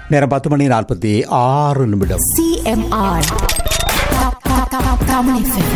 நேரம் பத்து மணி நாற்பத்தி ஆறு நிமிடம் CMR. Ta- ta- ta- Tamil FM.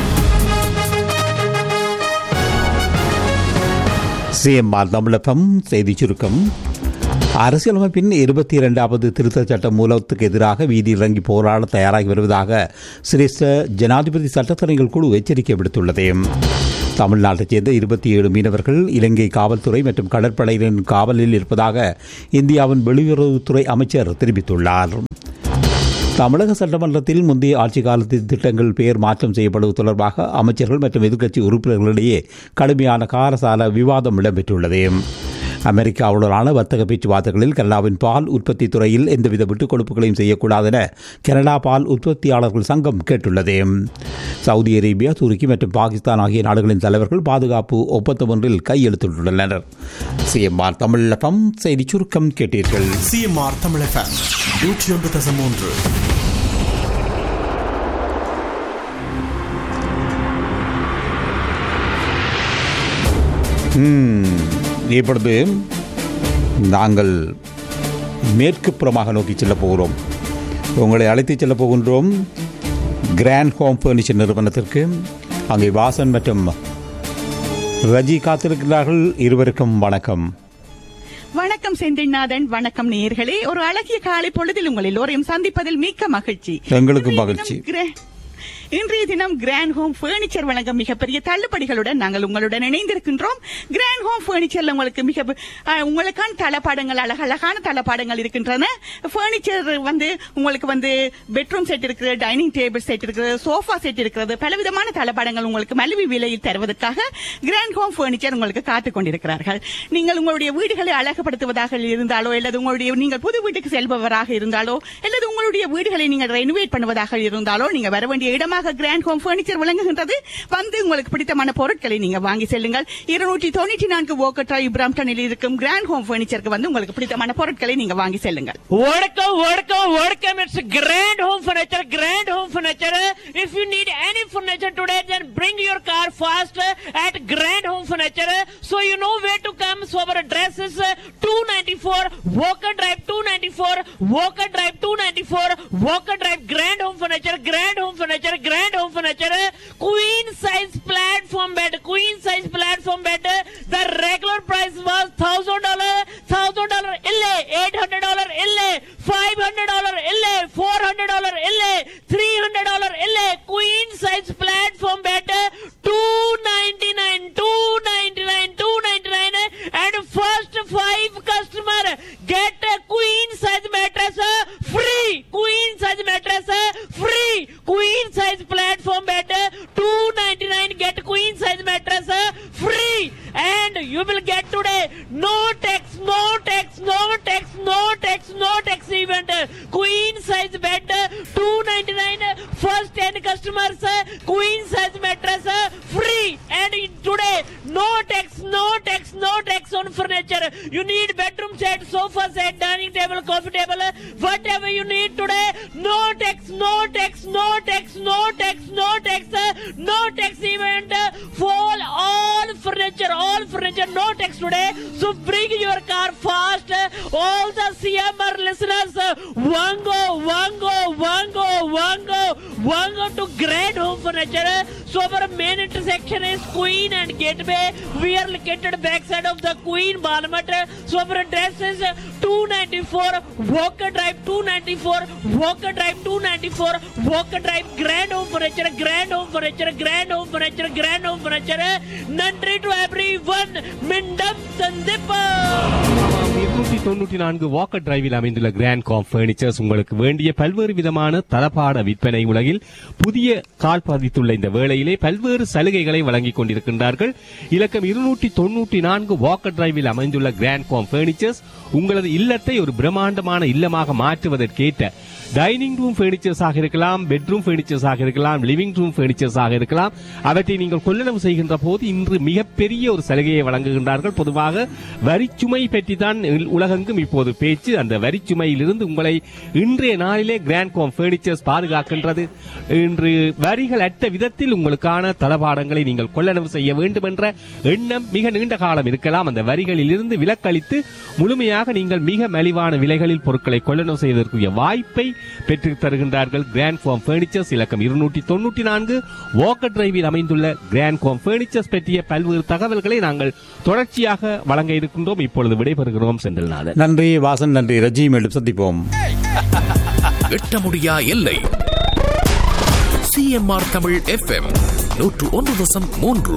CMR Tamilagam செய்தி சுருக்கம் அரசியலமைப்பின் இருபத்தி இரண்டாவது திருத்தச் சட்டம் மூலத்துக்கு எதிராக வீதியில் இறங்கி போராட தயாராகி வருவதாக சிரேஷ்ட ஜனாதிபதி சட்டத்தரணிகள் குழு எச்சரிக்கை விடுத்துள்ளது தமிழ்நாட்டைச் சேர்ந்த இருபத்தி ஏழு மீனவர்கள் இலங்கை காவல்துறை மற்றும் கடற்படையினரின் காவலில் இருப்பதாக இந்தியாவின் வெளியுறவுத்துறை அமைச்சர் தெரிவித்துள்ளார் தமிழக சட்டமன்றத்தில் முந்தைய ஆட்சி காலத்தில் திட்டங்கள் பெயர் மாற்றம் செய்யப்படுவது தொடர்பாக அமைச்சர்கள் மற்றும் எதிர்க்கட்சி உறுப்பினர்களிடையே கடுமையான காரசால விவாதம் இடம்பெற்றுள்ளது அமெரிக்காவுடனான வர்த்தக பேச்சுவார்த்தைகளில் கனடாவின் பால் உற்பத்தி துறையில் எந்தவித விட்டுக் கொடுப்புகளையும் செய்யக்கூடாது என கனடா பால் உற்பத்தியாளர்கள் சங்கம் கேட்டுள்ளது சவுதி அரேபியா துருக்கி மற்றும் பாகிஸ்தான் ஆகிய நாடுகளின் தலைவர்கள் பாதுகாப்பு ஒப்பந்தம் ஒன்றில் கையெழுத்திட்டுள்ளனர் சிஎம்ஆர் தமிழகம் செய்தி சுருக்கம் கேட்டீர்கள் சிஎம்ஆர் தமிழ் எஃப்எம் நூற்றி ஒன்று தசம் மூன்று இப்பொழுது நாங்கள் மேற்கு புறமாக நோக்கி செல்லப் போகிறோம் உங்களை அழைத்துச் செல்லப் போகின்றோம் கிராண்ட் ஹோம் ஃபர்னிச்சர் நிறுவனத்திற்கு அங்கே வாசன் மற்றும் ரஜி காத்திருக்கிறார்கள் இருவருக்கும் வணக்கம் வணக்கம் செந்தில்நாதன் வணக்கம் நேயர்களே ஒரு அழகிய காலை பொழுதில் உங்கள் எல்லோரையும் சந்திப்பதில் மிக்க மகிழ்ச்சி எங்களுக்கும் இன்றைய மகிழ்ச்சி. தினம் கிரா- இன்றைய தினம் கிராண்ட் ஹோம் பர்னிச்சர் வழங்கும் மிகப்பெரிய தள்ளுபடிகளுடன் நாங்கள் உங்களுடன் இணைந்திருக்கின்றோம் கிராண்ட் ஹோம் பர்னிச்சர்ல உங்களுக்கு மிக அஹ், உங்களுக்கான தளபாடங்கள் அழகழகான தளபாடங்கள் இருக்கின்றன பர்னிச்சர் வந்து உங்களுக்கு வந்து பெட்ரூம் செட் இருக்கிறது டைனிங் டேபிள் செட் இருக்கிறது சோஃபா செட் இருக்கிறது பலவிதமான தளபாடங்கள் உங்களுக்கு மலிவு விலையில் தருவதற்காக கிராண்ட் ஹோம் பர்னிச்சர் உங்களுக்கு காத்துக் கொண்டிருக்கிறார்கள் நீங்கள் உங்களுடைய வீடுகளை அழகுபடுத்துவதாக இருந்தாலோ அல்லது உங்களுடைய நீங்கள் புது வீட்டுக்கு செல்பவராக இருந்தாலோ அல்லது உங்களுடைய வீடுகளை நீங்கள் ரெனோவேட் பண்ணுவதாக இருந்தாலோ நீங்க வர வேண்டிய இடமாக கிராண்ட் ஹோம் பர்னிச்சர் விளங்குகின்றது வந்து உங்களுக்கு பிடித்தமான பொருட்களை நீங்க வாங்கி செல்லுங்கள் இருநூற்றி தொண்ணூற்றி நான்கு ஓக்கட்டா இப்ராம்டனில் இருக்கும் கிராண்ட் ஹோம் பர்னிச்சருக்கு வந்து உங்களுக்கு பிடித்தமான பொருட்களை நீங்க வாங்கி செல்லுங்கள் Welcome, welcome, welcome. It's Grand Home Furniture, Grand Home Furniture. If you need any furniture today, then bring your car fast at Grand Home Furniture. So you know where to come. So our address is uh, 294 Walker Drive 294 Walker Drive 294 Walker Drive Grand Home Furniture, Grand Home Furniture, Grand Home Furniture. Queen size platform bed, queen size platform bed. The regular price was thousand dollar, thousand dollar ille, eight hundred dollar ille, five hundred dollar ille, four hundred dollar ille, three hundred dollar ille. Queen size platform bed, two ninety nine, two ninety nine, two ninety nine, and first five customer get a queen size mattress uh, free. Queen size mattress uh, free. Queen size platform bed uh, two ninety nine get queen size mattress uh, free. And you will get today no tax, no tax, no tax, no tax, no tax event. uh, Queen size bed uh, two ninety nine. uh, First ten customers uh, queen size mattress uh, free. And in today no tax, no tax, no tax on furniture. You need bedroom set, sofa set, dining table, coffee table, uh, whatever you need today. No tax, no tax, no tax, no tax, no tax, uh, no tax event uh, for all furniture, all furniture, no tax today. So bring your car fast. uh, All the CMR listeners, uh, wango, wango, wango, wango, wango to Grand Home Furniture. So our main intersection is Queen and Gateway. We are located backside of the Queen Balmat. So our address is uh, 294 Walker Drive 294 Walker Drive 294 Walker Drive Grand Home Furniture Grand Home Furniture Grand Home Furniture Grand Home Furniture நன்றி to everyone மிண்டம் சந்திப்பா இருநூற்றி தொண்ணூற்றி நான்கு Walker டிரைவில் அமைந்துள்ள grand com furnitures உங்களுக்கு வேண்டிய பல்வேறு விதமான தளபாட விற்பனை உலகில் புதிய கால் பதித்துள்ள இந்த வேளையிலே பல்வேறு சலுகைகளை வழங்கிக் கொண்டிருக்கின்றார்கள் இலக்கம் இருநூற்றி தொண்ணூற்றி நான்கு வாக்கர் டிரைவில் அமைந்துள்ள கிராண்ட் காம் பர்னிச்சர்ஸ் உங்களது இல்லத்தை ஒரு பிரம்மாண்டமான இல்லமாக மாற்றுவதற்கேற்ற டைனிங் ரூம் ஃபர்னிச்சர்ஸாக இருக்கலாம் பெட்ரூம் ஃபர்னிச்சர்ஸாக இருக்கலாம் லிவிங் ரூம் ஃபர்னிச்சர்ஸாக இருக்கலாம் அவற்றை நீங்கள் கொள்ளளவு செய்கின்ற போது இன்று மிகப்பெரிய ஒரு சலுகையை வழங்குகின்றார்கள் பொதுவாக வரிச்சுமை பற்றி தான் உலகெங்கும் இப்போது பேச்சு அந்த வரிச்சுமையிலிருந்து உங்களை இன்றைய நாளிலே கிராண்ட் கோம் ஃபர்னிச்சர்ஸ் பாதுகாக்கின்றது இன்று வரிகள் அற்ற விதத்தில் உங்களுக்கான தளபாடங்களை நீங்கள் கொள்ளளவு செய்ய வேண்டும் என்ற எண்ணம் மிக நீண்ட காலம் இருக்கலாம் அந்த வரிகளில் இருந்து விலக்களித்து முழுமையாக நீங்கள் மிக மலிவான விலைகளில் பொருட்களை கொள்ளளவு செய்வதற்குரிய வாய்ப்பை பெற்று தருகின்றார்கள் கிராண்ட் கோம் ஃபர்னிச்சர்ஸ் இலக்கம் இருநூற்றி தொண்ணூற்றி நான்கு வாக்கர் டிரைவில் அமைந்துள்ள கிராண்ட் கோம் ஃபர்னிச்சர்ஸ் பற்றிய பல்வேறு தகவல்களை நாங்கள் தொடர்ச்சியாக வழங்க இருக்கின்றோம் இப்பொழுது விடைபெறுகிறோம் செந்தில்நாதன் நன்றி வாசன் நன்றி ரஜி மீண்டும் சந்திப்போம் எட்ட முடியா எல்லை சிஎம்ஆர் தமிழ் எஃப்எம் நூற்று ஒன்று தசம் மூன்று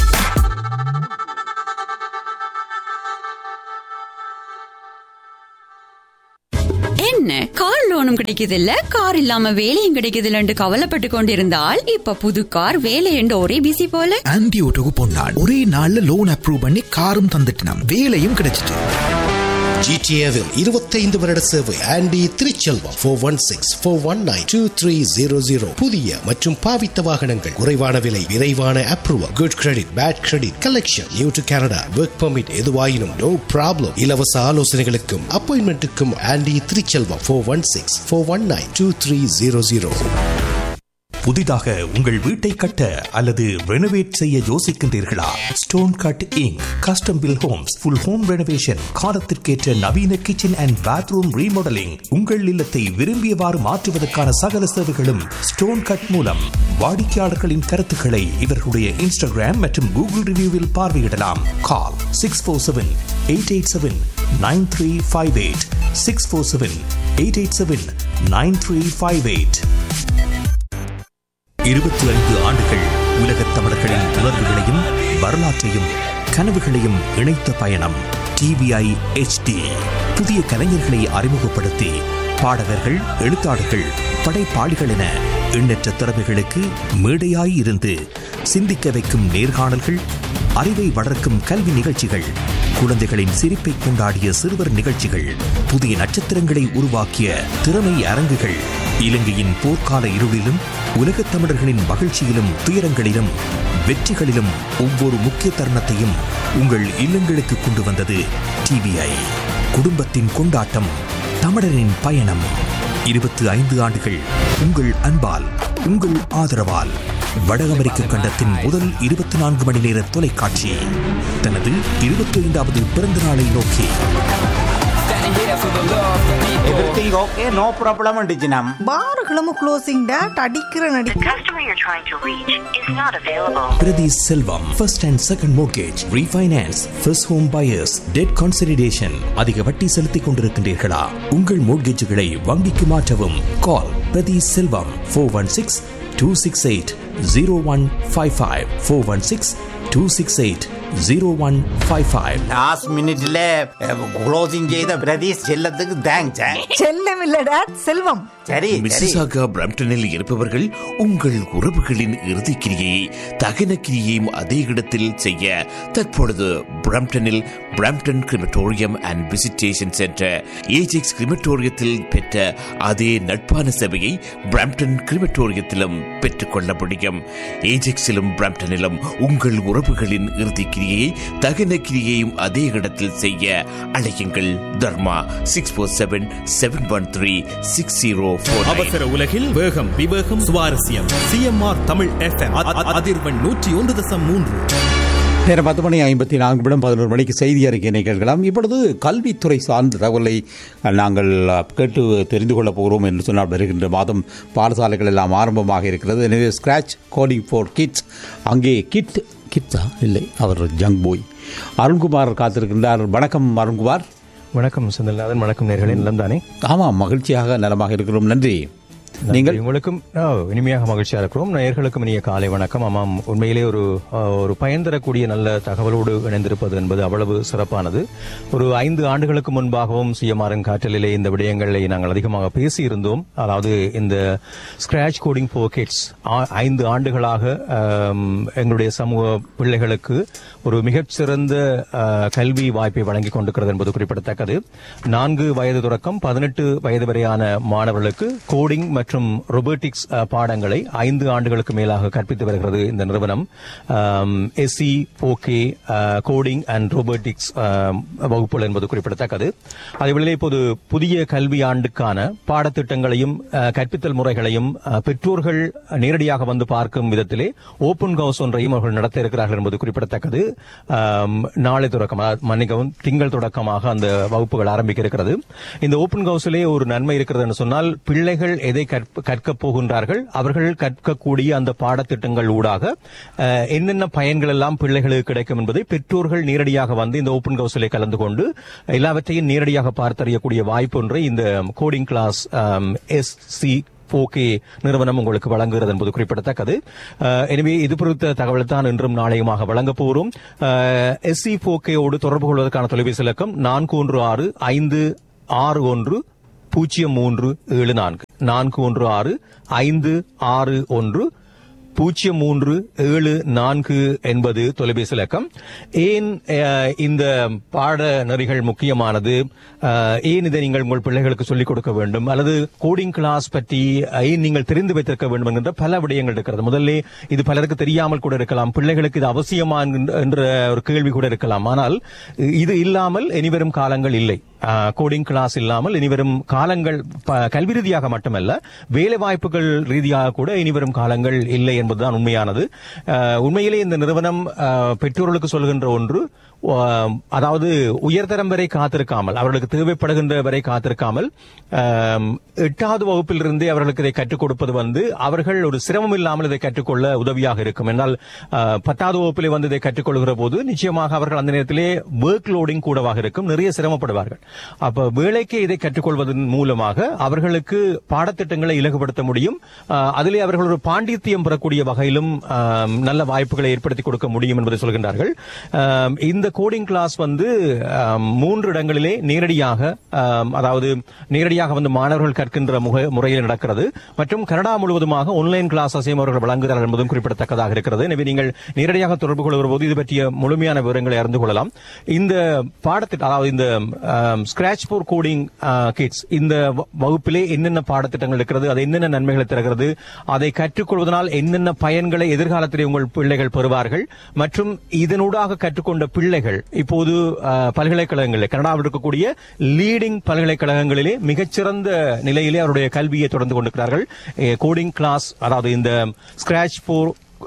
என்ன கார் லோனும் கிடைக்குது இல்ல கார் இல்லாம வேலையும் கிடைக்குது இல்லன்னு கவலைப்பட்டு கொண்டிருந்தால் இப்ப புது கார் வேலை என்று ஒரே பிசி போல ஆன்டி ஓட்டோக்கு பொன்னாள் ஒரே நாள்ல லோன் அப்ரூவ் பண்ணி காரும் தந்துட்டினாம் வேலையும் கிடைச்சிட்டு ஜிடிஏவில் இருபத்தைந்து வருட சேவை Andy Thiruchelvam four one six four one nine two three zero zero புதிய மற்றும் பாவித்த வாகனங்கள் குறைவான விலை விரைவான approval good credit bad credit collection new to Canada work permit எதுவாயினும் நோ ப்ராப்ளம் இலவச ஆலோசனைகளுக்கும் அப்பாயின்மெண்ட்டுக்கும் Andy Thiruchelvam four one six four one nine two three zero zero புதிதாக உங்கள் வீட்டை கட்ட அல்லது ரெனோவேட் செய்ய யோசிக்கின்றீர்களா stone cut ink custom build homes full home renovation காலத்திற்கேற்ற நவீன கிச்சன் அண்ட் பாத்ரூம் ரீமாடலிங் உங்கள் இல்லத்தை விரும்பியவாறு மாற்றுவதற்கான சகல சேவைகளும் ஸ்டோன் கட் மூலம் வாடிக்கையாளர்களின் கருத்துக்களை இவர்களுடைய இன்ஸ்டாகிராம் மற்றும் கூகுள் ரிவ்யூவில் பார்வையிடலாம் call six four seven eight eight seven nine three five eight six four seven eight eight seven nine three five eight இருபத்தி ஐந்து ஆண்டுகள் உலகத் தமிழர்களின் உணர்வுகளையும் வரலாற்றையும் கனவுகளையும் இணைத்த பயணம் டிவிஐ HD புதிய கலைஞர்களை அறிமுகப்படுத்தி பாடகர்கள் எழுத்தாளர்கள் படைப்பாளிகள் என எண்ணற்ற திறமைகளுக்கு மேடையாய் இருந்து சிந்திக்க வைக்கும் நேர்காணல்கள் அறிவை வளர்க்கும் கல்வி நிகழ்ச்சிகள் குழந்தைகளின் சிரிப்பை கொண்டாடிய சிறுவர் நிகழ்ச்சிகள் புதிய நட்சத்திரங்களை உருவாக்கிய திறமை அரங்குகள் இலங்கையின் போர்க்கால இருளிலும் உலகத் தமிழர்களின் மகிழ்ச்சியிலும் துயரங்களிலும் வெற்றிகளிலும் ஒவ்வொரு முக்கிய தருணத்தையும் உங்கள் இல்லங்களுக்கு கொண்டு வந்தது டிவிஐ குடும்பத்தின் கொண்டாட்டம் தமிழரின் பயணம் இருபத்தி ஐந்து ஆண்டுகள் உங்கள் அன்பால் உங்கள் ஆதரவால் வட அமெரிக்க கண்டத்தின் முதல் இருபத்தி நான்கு மணி நேர தொலைக்காட்சி தனது இருபத்தி ஐந்தாவது பிறந்த நாளை நோக்கி எவ்ரிதிங் ஓகே நோ ப்ராப்ளம் அண்டிச்சினம் பார்களும் க்ளோசிங் டேட் அடிக்கிற நடி Prathi Selvam first and second mortgage refinance first home buyers debt consideration அதிக வட்டி செலுத்திக் கொண்டிருக்கின்றீர்களா உங்கள் மோர்கேஜுகளை வங்கிக்கு மாற்றவும் call Prathi Selvam four one six two six eight zero one five five four one six two six eight zero one five five last மினிட்ல closing செய்த பிரதீஷ் செல்லத்துக்கு thanks செல்லம் இல்ல டேட் செல்வம் சரி சரி மிசிசாகா பிரம்டனில் இருப்பவர்கள் உங்கள் உறவுகளின் இறுதி கிரியை தகன கிரியையும் அதே இடத்தில் செய்ய தற்பொழுது பிரம்டனில் Brampton crematorium and visitation center Ajax கிரிமட்டோரியத்தில் பெற்ற அதே நட்பான சேவையை பிரம்டன் கிரிமட்டோரியத்திலும் பெற்றுக்கொள்ள முடியும் ஏஜெக்ஸிலும் பிரம்டனிலும் உங்கள் உறவுகளின் இறுதி கிரியையை தகன கிரியையும் அதே இடத்தில் செய்ய அழையுங்கள் Dharma six four seven seven one three six zero four அவசர உலகில் வேகம் விவேகம் சுவாரஸ்யம் சிஎம்ஆர் தமிழ் எஃப்எம் அதிர்வெண் நூற்றி ஒன்று தசம் மூன்று நேரம் பத்து மணி ஐம்பத்தி நான்கு நிமிடம் பதினோரு மணிக்கு செய்தி அறிக்கையினை கேட்கலாம் இப்பொழுது கல்வித்துறை சார்ந்த தகவலை நாங்கள் கேட்டு தெரிந்து கொள்ளப் போகிறோம் என்று சொன்னால் வருகின்ற மாதம் பாடசாலைகள் எல்லாம் ஆரம்பமாக இருக்கிறது எனவே ஸ்கிராச் கோடிங் ஃபார் கிட்ஸ் அங்கே கிட் கிட்ஸா இல்லை அவர் ஜங் போய் அருண்குமார் காத்திருக்கின்றார் வணக்கம் அருண்குமார் வணக்கம் செந்தில்நாதன் வணக்கம் நேர்களே நிலம் தானே ஆமாம் மகிழ்ச்சியாக நலமாக இருக்கிறோம் நன்றி நீங்கள் உங்களுக்கும் ஆ, இனிமையாக மகிழ்ச்சியா இருக்கிறோம் நேயர்களுக்கும் இனிய காலை வணக்கம் ஆமாம் உண்மையிலே ஒரு ஆ, ஒரு பயன் தரக்கூடிய நல்ல தகவலோடு இணைந்திருப்பது என்பது அவ்வளவு சிறப்பானது ஒரு ஐந்து ஆண்டுகளுக்கு முன்பாகவும் சிஎம்ஆரின் காற்றலிலே இந்த விடயங்களை நாங்கள் அதிகமாக பேசியிருந்தோம் அதாவது இந்த ஸ்கிராச் கோடிங் போக்கெட்ஸ் ஐந்து ஆண்டுகளாக ஆம், எங்களுடைய சமூக பிள்ளைகளுக்கு ஒரு மிகச்சிறந்த அஹ், கல்வி வாய்ப்பை வழங்கிக் கொண்டிருக்கிறது என்பது குறிப்பிடத்தக்கது நான்கு வயது தொடக்கம் பதினெட்டு வயது வரையான மாணவர்களுக்கு கோடிங் மற்றும் ரொபோட்டிக்ஸ் அஹ், பாடங்களை ஐந்து ஆண்டுகளுக்கு மேலாக கற்பித்து வருகிறது இந்த நிறுவனம் SC OK coding and robotics வகுப்புகள் என்பது குறிப்பிடத்தக்கது அதேவேளை இப்போது புதிய கல்வி ஆண்டுக்கான பாடத்திட்டங்களையும் அஹ், கற்பித்தல் முறைகளையும் அஹ், பெற்றோர்கள் நேரடியாக வந்து பார்க்கும் விதத்திலே ஓபன் ஹவுஸ் ஒன்றையும் அவர்கள் நடத்த இருக்கிறார்கள் என்பது குறிப்பிடத்தக்கது ஆம், நாளை தொடக்கம் அதாவது, மன்னிக்கவும் திங்கள் தொடக்கமாக அந்த வகுப்புகள் ஆரம்பிக்க இருக்கிறது இந்த ஓபன் ஹவுஸிலே ஒரு நன்மை இருக்கிறது என்று சொன்னால் பிள்ளைகள் எதை கற்ப- கற்கப் போகின்றார்கள் அவர்கள் கற்கக்கூடிய அந்த பாடத்திட்டங்கள் ஊடாக அஹ், என்னென்ன பயன்கள் எல்லாம் பிள்ளைகளுக்கு கிடைக்கும் என்பதை பெற்றோர்கள் நேரடியாக வந்து இந்த ஓபன் ஹவுஸிலே கலந்து கொண்டு எல்லாவற்றையும் நேரடியாக பார்த்தறியக்கூடிய வாய்ப்பு ஒன்றை இந்த coding class S C OK நிறுவனம் உங்களுக்கு வழங்குகிறது என்பது குறிப்பிடத்தக்கது அஹ், எனவே இது குறித்த தகவல் தான் இன்றும் நாளையுமாக வழங்கப் போகிறோம் எஸ்சி ஓடு தொடர்பு கொள்வதற்கான தொலைபேசி இலக்கம் நான்கு ஒன்று ஆறு ஐந்து ஆறு ஒன்று பூஜ்ஜியம் மூன்று ஏழு நான்கு நான்கு ஒன்று ஆறு ஐந்து ஆறு ஒன்று பூஜ்ஜியம் மூன்று ஏழு நான்கு என்பது தொலைபேசி இலக்கம் ஏன் அஹ், இந்த பாட நெறிகள் முக்கியமானது அஹ், ஏன் இதை நீங்கள் உங்கள் பிள்ளைகளுக்கு சொல்லிக் கொடுக்க வேண்டும் அல்லது கோடிங் கிளாஸ் பற்றி அஹ், ஏன் நீங்கள் தெரிந்து வைத்திருக்க வேண்டும் என்கின்ற பல விடயங்கள் இருக்கிறது முதல்ல இது பலருக்கு தெரியாமல் கூட இருக்கலாம் பிள்ளைகளுக்கு இது அவசியமா என்கின்ற- என்ற ஒரு கேள்வி கூட இருக்கலாம் ஆனால் இது இல்லாமல் இனிவரும் காலங்கள் இல்லை கோடிங் கிளாஸ் இல்லாமல் இனிவரும் காலங்கள் ப- கல்வி ரீதியாக மட்டுமல்ல வேலை வாய்ப்புகள் ரீதியாக கூட இனிவரும் காலங்கள் இல்லை என்பதுதான் உண்மையானது அஹ், உண்மையிலே இந்த நிறுவனம் அஹ், பெற்றோர்களுக்கு சொல்கின்ற ஒன்று அஹ், அதாவது உயர்தரம் வரை காத்திருக்காமல் அவர்களுக்கு தேவைப்படுகின்ற வரை காத்திருக்காமல் அஹ், எட்டாவது வகுப்பிலிருந்தே அவர்களுக்கு இதை கற்றுக் கொடுப்பது வந்து அவர்கள் ஒரு சிரமம் இல்லாமல் இதை கற்றுக்கொள்ள உதவியாக இருக்கும் என்னால் அஹ், பத்தாவது வகுப்பிலே வந்து இதை கற்றுக்கொள்கிற போது நிச்சயமாக அவர்கள் அந்த நேரத்திலே ஒர்க் லோடிங் கூடவாக இருக்கும் நிறைய சிரமப்படுவார்கள் அப்ப வேலைக்கு இதை கற்றுக்கொள்வதன் மூலமாக அவர்களுக்கு பாடத்திட்டங்களை இலகுபடுத்த முடியும் அஹ், அதிலே அவர்கள் ஒரு பாண்டித்தியம் பெறக்கூடிய வகையிலும் அஹ், நல்ல வாய்ப்புகளை ஏற்படுத்தி கொடுக்க முடியும் என்பதை சொல்கின்றார்கள் அஹ், இந்த கோடிங் கிளாஸ் வந்து அஹ், மூன்று இடங்களிலே நேரடியாக அஹ், அதாவது நேரடியாக வந்து மாணவர்கள் கற்கின்ற முக- முறையில் நடக்கிறது மற்றும் கனடா முழுவதுமாக ஆன்லைன் கிளாஸஸையும் அவர்கள் வழங்குகிறார்கள் என்பதும் குறிப்பிடத்தக்கதாக இருக்கிறது எனவே நீங்கள் நேரடியாக தொடர்பு கொள்கிற போது இது பற்றிய முழுமையான விவரங்களை அறிந்து கொள்ளலாம் இந்த பாடத்திட்டம் அதாவது இந்த ஸ்கிராச் போர் கோடிங் கிட்ஸ் இந்த வ- வகுப்பிலே என்னென்ன பாடத்திட்டங்கள் இருக்கிறது அது என்னென்ன நன்மைகளை தருகிறது அதை கற்றுக்கொள்வதனால் என்னென்ன பயன்களை எதிர்காலத்திலே உங்கள் பிள்ளைகள் பெறுவார்கள் மற்றும் இதனூடாக கற்றுக்கொண்ட பிள்ளைகள் இப்போது அஹ், பல்கலைக்கழகங்களில் கனடாவில் இருக்கக்கூடிய லீடிங் பல்கலைக்கழகங்களிலே மிகச்சிறந்த நிலையிலே அவருடைய கல்வியை தொடர்ந்து கொண்டிருக்கிறார்கள் கோடிங் கிளாஸ் அதாவது இந்த scratch for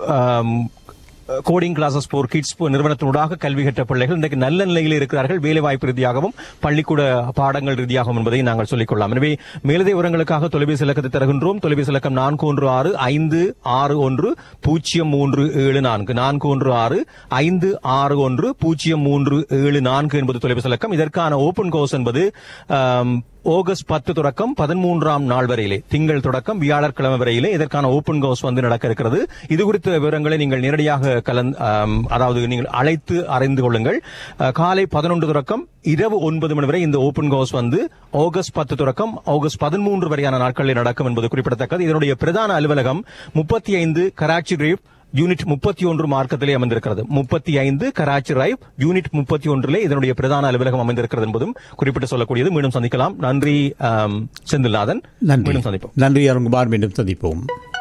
coding classes for kids நிறுவனத்தினூடாக கல்வி கற்ற பிள்ளைகள் இன்றைக்கு நல்ல நிலையில் இருக்கிறார்கள் வேலை வாய்ப்பு ரீதியாகவும் பள்ளிக்கூட பாடங்கள் ரீதியாகவும் என்பதை நாங்கள் சொல்லிக் கொள்ளலாம் எனவே மேலதிக விவரங்களுக்காக தொலைபேசி இலக்கத்தை தருகின்றோம் தொலைபேசி இலக்கம் நான்கு ஒன்று ஆறு ஐந்து ஆறு ஒன்று பூஜ்ஜியம் மூன்று ஏழு நான்கு நான்கு ஒன்று ஆறு ஐந்து ஆறு ஒன்று பூஜ்ஜியம் மூன்று ஏழு நான்கு என்பது தொலைபேசி இலக்கம் இதற்கான ஓபன் கோர்ஸ் என்பது ஆம், ஆகஸ்ட் பத்து தொடக்கம் பதிமூன்றாம் நாள் வரையிலே திங்கள் தொடக்கம் வியாழக்கிழமை வரையிலே இதற்கான ஓபன் கோர்ஸ் வந்து நடக்க இருக்கிறது இது குறித்த விவரங்களை நீங்கள் நேரடியாக கலந்து ஆம், அதாவது நீங்கள் அழைத்து அறிந்து கொள்ளுங்கள் அஹ், காலை பதினொன்று தொடக்கம் இரவு ஒன்பது மணி வரை இந்த ஓபன் கோர்ஸ் வந்து ஆகஸ்ட் பத்து தொடக்கம் ஆகஸ்ட் பதிமூன்று வரையான நாட்களில் நடக்கும் என்பது குறிப்பிடத்தக்கது இதனுடைய பிரதான அலுவலகம் முப்பத்தி ஐந்து கராச்சி டிரைவ் யூனிட் முப்பத்தி ஒன்று மார்க்கத்திலே அமைந்திருக்கிறது முப்பத்தி ஐந்து கராச்சி ரைவ் யூனிட் முப்பத்தி ஒன்றிலே இதனுடைய பிரதான அலுவலகம் அமைந்திருக்கிறது என்பதும் குறிப்பிட்டு சொல்லக்கூடியது மீண்டும் சந்திக்கலாம் நன்றி ஆம், செந்தில்நாதன் நன்றி மீண்டும் சந்திப்போம் நன்றி அருண்குமார் மீண்டும் சந்திப்போம்